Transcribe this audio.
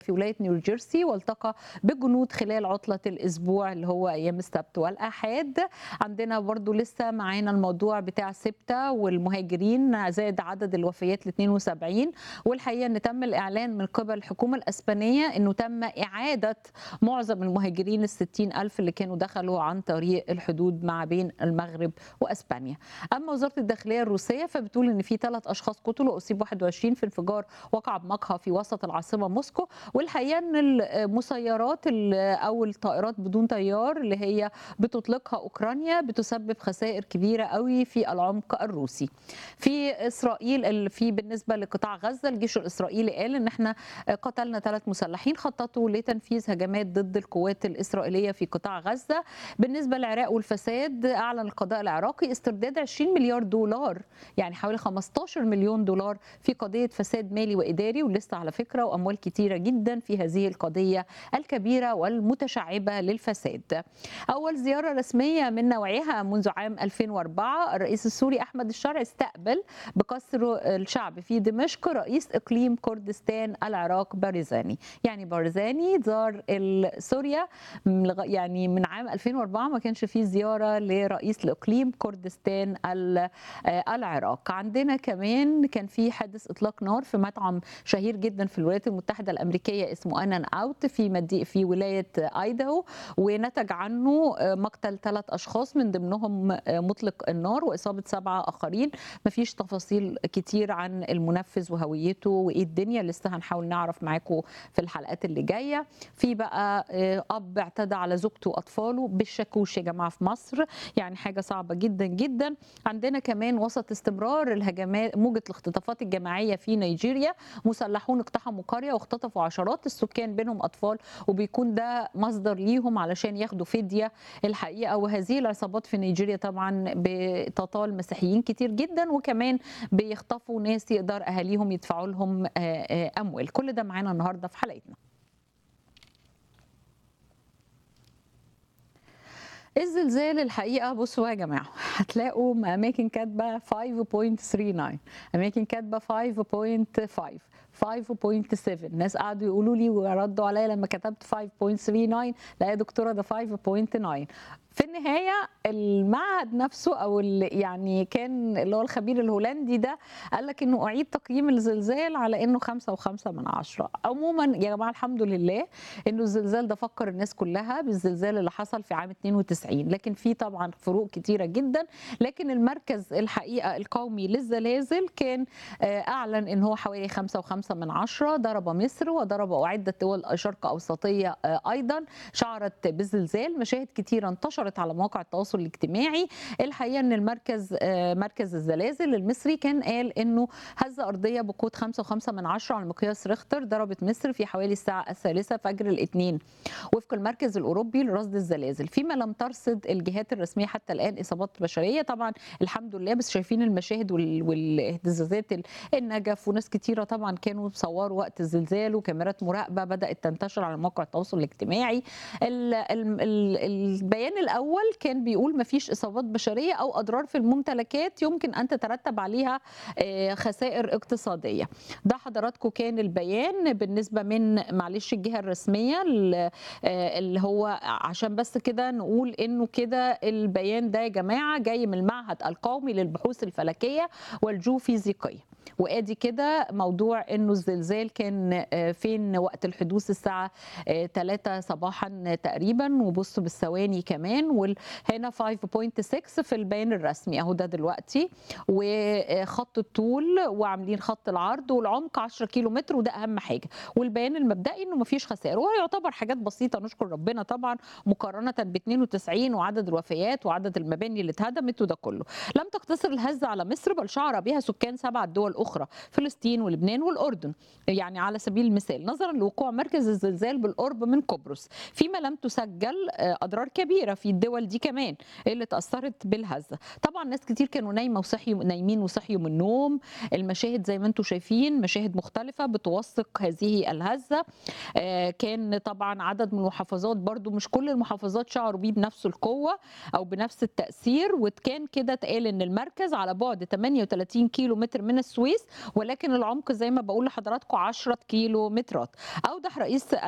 في ولايه نيوجيرسي والتقى بجنود خلال عطله الاسبوع اللي هو ايام السبت والاحاد عندنا برضو لسه معانا الموضوع بتاع سبته والمهاجرين زاد عدد الوفيات ل 72 والحقيقه ان تم الاعلان من قبل الحكومه الاسبانيه انه تم اعاده معظم المهاجرين ال 60 الف اللي كانوا دخلوا عن طريق الحدود مع بين المغرب واسبانيا اما وزاره الداخليه الروسيه فبتقول ان في ثلاث اشخاص قتلوا واصيب 21 في انفجار وقع بمقهى في وسط العاصمه موسكو والحقيقه ان المسيرات او الطائرات بدون طيار اللي هي بتطلقها اوكرانيا بتسبب خسائر كبيره قوي في العمق الروسي في اسرائيل في بالنسبه لقطاع غزه الجيش الاسرائيلي قال ان احنا قتلنا ثلاث مسلحين خططوا لتنفيذ هجمات ضد القوات الاسرائيليه في قطاع غزه بالنسبه للعراق والفساد اعلن القضاء العراقي استرداد 20 مليار دولار يعني حوالي 15 مليون دولار في قضيه فساد مالي واداري ولسه على فكره واموال كتيره جدا في هذه القضيه الكبيره والمتشعبه للفساد. اول زياره رسميه من نوعها منذ عام 2004 الرئيس السوري احمد الشرع استقبل بقصر الشعب في دمشق رئيس اقليم كردستان العراق بارزاني، يعني بارزاني زار سوريا يعني من عام 2004 ما كانش في زياره لرئيس لاقليم كردستان العراق. عندنا كمان كان في حادث اطلاق نار في مطعم شهير جدا في الولايات المتحده الامريكيه اسمه انان اوت في مدي في ولايه ايداهو ونتج عنه مقتل ثلاث اشخاص من ضمنهم مطلق النار واصابه سبعه اخرين مفيش تفاصيل كتير عن المنفذ وهويته وايه الدنيا لسه هنحاول نعرف معاكم في الحلقات اللي جايه في بقى اب اعتدى على زوجته واطفاله بالشاكوش يا جماعه في مصر يعني حاجه صعبه جدا جدا عندنا كمان وسط استمرار الهجمات موجه الاختطافات الجماعيه في نيجيريا مسلحون اقتحموا قريه واختطفوا عشرات السكان بينهم اطفال وبيكون ده مصدر ليهم علشان ياخدوا فديه الحقيقه وهذه العصابات في نيجيريا طبعا بتطال مسيحيين كتير جدا وكمان بيخطفوا ناس يقدر اهاليهم يدفعوا لهم اموال كل ده معانا النهارده في حلقتنا الزلزال الحقيقه بصوا يا جماعه هتلاقوا اماكن كاتبه 5.39 اماكن كاتبه 5.5 5.7 ناس قعدوا يقولوا لي وردوا عليا لما كتبت 5.39 لا يا دكتوره ده 5.9 في النهايه المعهد نفسه او يعني كان اللي هو الخبير الهولندي ده قال لك انه اعيد تقييم الزلزال على انه 5 و5 من عشرة عموما يا جماعه الحمد لله انه الزلزال ده فكر الناس كلها بالزلزال اللي حصل في عام 92 لكن في طبعا فروق كتيره جدا لكن المركز الحقيقه القومي للزلازل كان اعلن ان هو حوالي 5 و5 من عشرة ضرب مصر وضرب وعده دول شرق اوسطيه ايضا شعرت بالزلزال مشاهد كتيره انتشرت انتشرت على مواقع التواصل الاجتماعي الحقيقه ان المركز مركز الزلازل المصري كان قال انه هزه ارضيه بقوه 5.5 من عشرة على مقياس ريختر ضربت مصر في حوالي الساعه الثالثه فجر الاثنين وفق المركز الاوروبي لرصد الزلازل فيما لم ترصد الجهات الرسميه حتى الان اصابات بشريه طبعا الحمد لله بس شايفين المشاهد والاهتزازات النجف وناس كتيره طبعا كانوا بيصوروا وقت الزلزال وكاميرات مراقبه بدات تنتشر على مواقع التواصل الاجتماعي البيان الاول كان بيقول ما فيش اصابات بشريه او اضرار في الممتلكات يمكن ان تترتب عليها خسائر اقتصاديه ده حضراتكم كان البيان بالنسبه من معلش الجهه الرسميه اللي هو عشان بس كده نقول انه كده البيان ده يا جماعه جاي من المعهد القومي للبحوث الفلكيه والجوفيزيقيه وادي كده موضوع انه الزلزال كان فين وقت الحدوث الساعه 3 صباحا تقريبا وبصوا بالثواني كمان وهنا 5.6 في البيان الرسمي اهو ده دلوقتي وخط الطول وعاملين خط العرض والعمق 10 كيلو متر وده اهم حاجه والبيان المبدئي انه مفيش خسائر وهو يعتبر حاجات بسيطه نشكر ربنا طبعا مقارنه ب 92 وعدد الوفيات وعدد المباني اللي اتهدمت وده كله لم تقتصر الهزه على مصر بل شعر بها سكان سبع دول اخرى فلسطين ولبنان والاردن يعني على سبيل المثال نظرا لوقوع مركز الزلزال بالقرب من قبرص فيما لم تسجل اضرار كبيره في الدول دي كمان اللي تاثرت بالهزه طبعا ناس كتير كانوا نايمه وصحيوا نايمين وصحيوا من النوم المشاهد زي ما انتم شايفين مشاهد مختلفه بتوثق هذه الهزه كان طبعا عدد من المحافظات برضو مش كل المحافظات شعروا بيه بنفس القوه او بنفس التاثير وكان كده اتقال ان المركز على بعد 38 كيلو متر من السودان السويس ولكن العمق زي ما بقول لحضراتكم 10 كيلو مترات اوضح رئيس